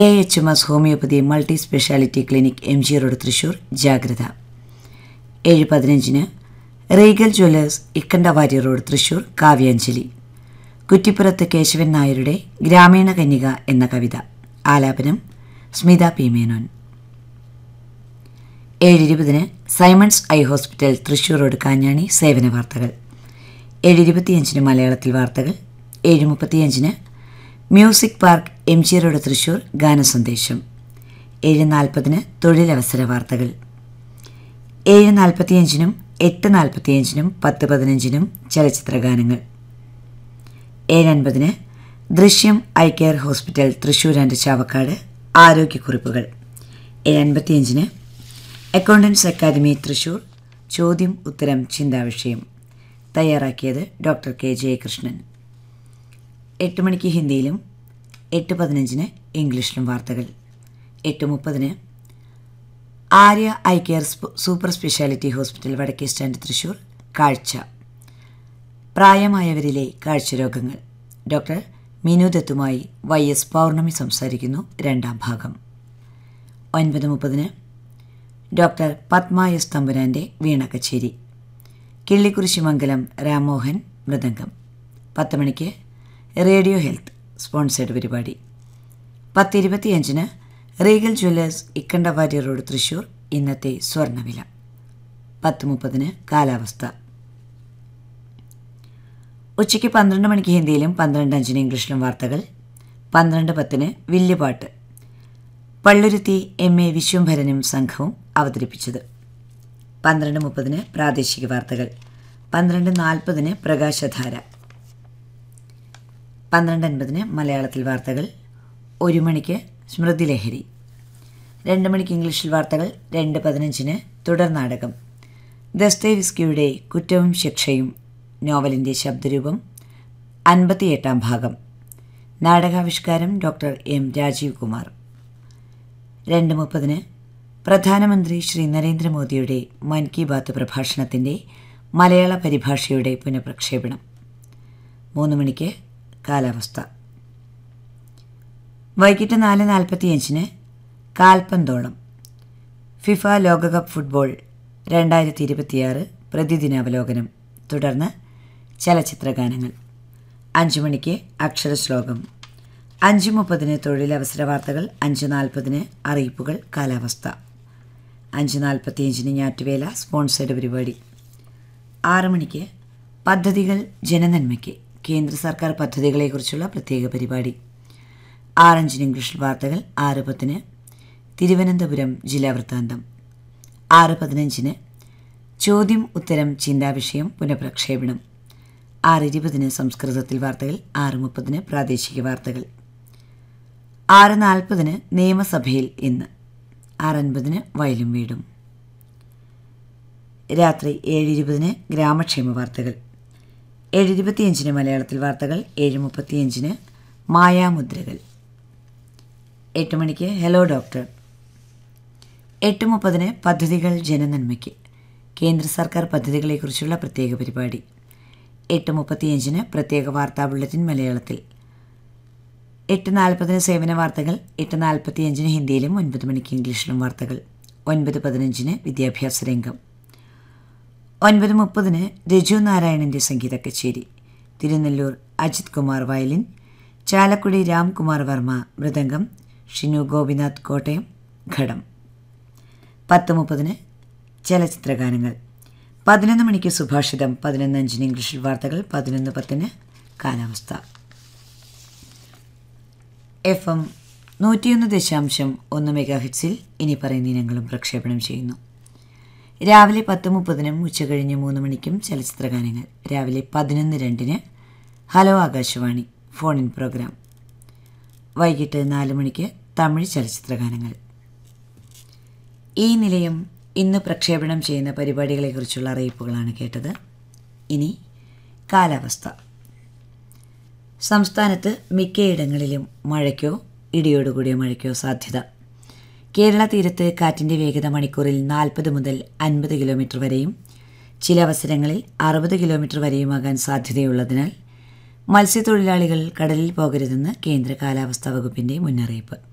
A H M S homoeopathy multi speciality clinic M G road Thrissur ജാഗ്രത ഏഴ് പതിനഞ്ചിന് Regal jewellers Ikkandavari road Thrissur കാവ്യാഞ്ജലി കുറ്റിപ്പുറത്ത് കേശവൻ നായരുടെ ഗ്രാമീണ കന്യക എന്ന കവിത ആലാപനം സ്മിത പി മേനോൻ ഏഴ് ഇരുപതിന് Simons eye hospital Thrissur road Kanjani സേവന വാർത്തകൾ ഏഴ് ഇരുപത്തിയഞ്ചിന് മലയാളത്തിൽ വാർത്തകൾ ഏഴ് മുപ്പത്തിയഞ്ചിന് music park M G road Thrissur ഗാനസന്ദേശം ഏഴ് നാൽപ്പതിന് തൊഴിലവസര വാർത്തകൾ ഏഴ് നാൽപ്പത്തിയഞ്ചിനും എട്ട് നാൽപ്പത്തിയഞ്ചിനും പത്ത് പതിനഞ്ചിനും ചലച്ചിത്ര ഗാനങ്ങൾ ഏഴ് അൻപതിന് Drishyam eye care hospital Thrissur and Chavakkad ആരോഗ്യക്കുറിപ്പുകൾ ഏഴ് അൻപത്തിയഞ്ചിന് അക്കൗണ്ടൻസ് അക്കാദമി തൃശൂർ ചോദ്യം ഉത്തരം ചിന്താവിഷയം തയ്യാറാക്കിയത് ഡോക്ടർ കെ ജയകൃഷ്ണൻ എട്ട് മണിക്ക് ഹിന്ദിയിലും എട്ട് പതിനഞ്ചിന് ഇംഗ്ലീഷിലും വാർത്തകൾ എട്ട് മുപ്പതിന് ആര്യ ഐ കെയർ സ്പ- സൂപ്പർ സ്പെഷ്യാലിറ്റി ഹോസ്പിറ്റൽ വടക്കേ സ്റ്റാൻഡ് തൃശൂർ കാഴ്ച പ്രായമായവരിലെ കാഴ്ചരോഗങ്ങൾ ഡോക്ടർ മിനു ദത്തുമായി വൈ എസ് പൗർണമി സംസാരിക്കുന്നു രണ്ടാം ഭാഗം ഒൻപത് മുപ്പതിന് ഡോക്ടർ പത്മ എസ് തമ്പുരാൻ്റെ വീണ കച്ചേരി കിള്ളിക്കുരിശിമംഗലം രാമോഹൻ മൃദംഗം പത്ത് മണിക്ക് റേഡിയോ ഹെൽത്ത് സ്പോൺസേഡ് പരിപാടി പത്തിരുപത്തിയഞ്ചിന് Regal jewellers Ikkandavari road Thrissur ഇന്നത്തെ സ്വർണ്ണവില പത്ത് മുപ്പതിന് കാലാവസ്ഥ ഉച്ചയ്ക്ക് പന്ത്രണ്ട് മണിക്ക് ഹിന്ദിയിലും പന്ത്രണ്ട് അഞ്ചിന് ഇംഗ്ലീഷിലും വാർത്തകൾ പന്ത്രണ്ട് പത്തിന് വില്ലുപാട്ട് പള്ളുരുത്തി എം എ വിശ്വംഭരനും സംഘവും അവതരിപ്പിച്ചത് പന്ത്രണ്ട് മുപ്പതിന് പ്രാദേശിക വാർത്തകൾ പന്ത്രണ്ട് നാൽപ്പതിന് പ്രകാശധാര പന്ത്രണ്ട് അൻപതിന് മലയാളത്തിൽ വാർത്തകൾ ഒരു മണിക്ക് സ്മൃതി ലഹരി രണ്ട് മണിക്ക് ഇംഗ്ലീഷിൽ വാർത്തകൾ രണ്ട് പതിനഞ്ചിന് തുടർ നാടകം ദസ്തേവിസ്കിയുടെ കുറ്റവും ശിക്ഷയും നോവലിൻ്റെ ശബ്ദരൂപം അൻപത്തിയെട്ടാം ഭാഗം നാടകാവിഷ്കാരം ഡോക്ടർ എം രാജീവ് കുമാർ രണ്ട് മുപ്പതിന് പ്രധാനമന്ത്രി ശ്രീ നരേന്ദ്രമോദിയുടെ മൻ കി ബാത്ത് പ്രഭാഷണത്തിൻ്റെ മലയാള പരിഭാഷയുടെ പുനഃപ്രക്ഷേപണം മൂന്ന് മണിക്ക് കാലാവസ്ഥ വൈകിട്ട് നാല് നാൽപ്പത്തിയഞ്ചിന് കാൽപന്തോളം ഫിഫ ലോകകപ്പ് ഫുട്ബോൾ രണ്ടായിരത്തി ഇരുപത്തിയാറ് പ്രതിദിനാവലോകനം തുടർന്ന് ചലച്ചിത്ര ഗാനങ്ങൾ അഞ്ച് മണിക്ക് അക്ഷരശ്ലോകം അഞ്ച് മുപ്പതിന് തൊഴിലവസര വാർത്തകൾ അഞ്ച് നാൽപ്പതിന് അറിയിപ്പുകൾ കാലാവസ്ഥ അഞ്ച് നാൽപ്പത്തിയഞ്ചിന് ഞാറ്റുവേല സ്പോൺസേഡ് പരിപാടി ആറ് മണിക്ക് പദ്ധതികൾ ജനനന്മയ്ക്ക് കേന്ദ്ര സർക്കാർ പദ്ധതികളെക്കുറിച്ചുള്ള പ്രത്യേക പരിപാടി ആറഞ്ചിന് ഇംഗ്ലീഷിൽ വാർത്തകൾ ആറ് പത്തിന് തിരുവനന്തപുരം ജില്ലാ വൃത്താന്തം ആറ് പതിനഞ്ചിന് ചോദ്യം ഉത്തരം ചിന്താവിഷയം പുനഃപ്രക്ഷേപണം ആറ് ഇരുപതിന് സംസ്കൃതത്തിൽ വാർത്തകൾ ആറ് മുപ്പതിന് പ്രാദേശിക വാർത്തകൾ ആറ് നാൽപ്പതിന് നിയമസഭയിൽ ഇന്ന് ആറ് അൻപതിന് വയലും വീടും രാത്രി ഏഴ് ഇരുപതിന് ഗ്രാമക്ഷേമ വാർത്തകൾ ഏഴ് ഇരുപത്തിയഞ്ചിന് മലയാളത്തിൽ വാർത്തകൾ ഏഴ് മുപ്പത്തിയഞ്ചിന് മായാമുദ്രകൾ എട്ട് മണിക്ക് ഹലോ ഡോക്ടർ എട്ട് മുപ്പതിന് പദ്ധതികൾ ജനനന്മയ്ക്ക് കേന്ദ്ര സർക്കാർ പദ്ധതികളെക്കുറിച്ചുള്ള പ്രത്യേക പരിപാടി എട്ട് മുപ്പത്തിയഞ്ചിന് പ്രത്യേക വാർത്താ ബുള്ളറ്റിൻ മലയാളത്തിൽ എട്ട് നാൽപ്പതിന് സേവന വാർത്തകൾ എട്ട് നാൽപ്പത്തിയഞ്ചിന് ഹിന്ദിയിലും ഒൻപത് മണിക്ക് ഇംഗ്ലീഷിലും വാർത്തകൾ ഒൻപത് പതിനഞ്ചിന് വിദ്യാഭ്യാസ രംഗം ഒൻപത് മുപ്പതിന് രജു നാരായണൻ്റെ സംഗീത കച്ചേരി തിരുനെല്ലൂർ അജിത് കുമാർ വയലിൻ ചാലക്കുടി രാംകുമാർ വർമ്മ മൃദംഗം ഷിനു ഗോപിനാഥ് കോട്ടയം ഘടം പത്ത് മുപ്പതിന് ചലച്ചിത്ര ഗാനങ്ങൾ പതിനൊന്ന് മണിക്ക് സുഭാഷിതം പതിനൊന്ന് അഞ്ചിന് ഇംഗ്ലീഷിൽ വാർത്തകൾ പതിനൊന്ന് പത്തിന് കാലാവസ്ഥ എഫ് എം നൂറ്റിയൊന്ന് ദശാംശം ഒന്ന് മെഗാ ഹിറ്റ്സിൽ ഇനി പറയുന്ന ഇനങ്ങളും പ്രക്ഷേപണം ചെയ്യുന്നു രാവിലെ പത്ത് മുപ്പതിനും ഉച്ചകഴിഞ്ഞ് മൂന്ന് മണിക്കും ചലച്ചിത്ര ഗാനങ്ങൾ രാവിലെ പതിനൊന്ന് രണ്ടിന് hello Akashvani phone in programme വൈകിട്ട് നാല് മണിക്ക് തമിഴ് ചലച്ചിത്ര ഗാനങ്ങൾ ഈ നിലയം ഇന്ന് പ്രക്ഷേപണം ചെയ്യുന്ന പരിപാടികളെക്കുറിച്ചുള്ള അറിയിപ്പുകളാണ് കേട്ടത് ഇനി കാലാവസ്ഥ സംസ്ഥാനത്ത് മിക്കയിടങ്ങളിലും മഴയ്ക്കോ ഇടിയോടുകൂടിയ മഴയ്ക്കോ സാധ്യത കേരള തീരത്ത് കാറ്റിൻ്റെ വേഗത മണിക്കൂറിൽ നാൽപ്പത് മുതൽ അൻപത് കിലോമീറ്റർ വരെയും ചില അവസരങ്ങളിൽ അറുപത് കിലോമീറ്റർ വരെയുമാകാൻ സാധ്യതയുള്ളതിനാൽ മത്സ്യത്തൊഴിലാളികൾ കടലിൽ പോകരുതെന്ന് കേന്ദ്ര കാലാവസ്ഥാ വകുപ്പിൻ്റെ മുന്നറിയിപ്പ്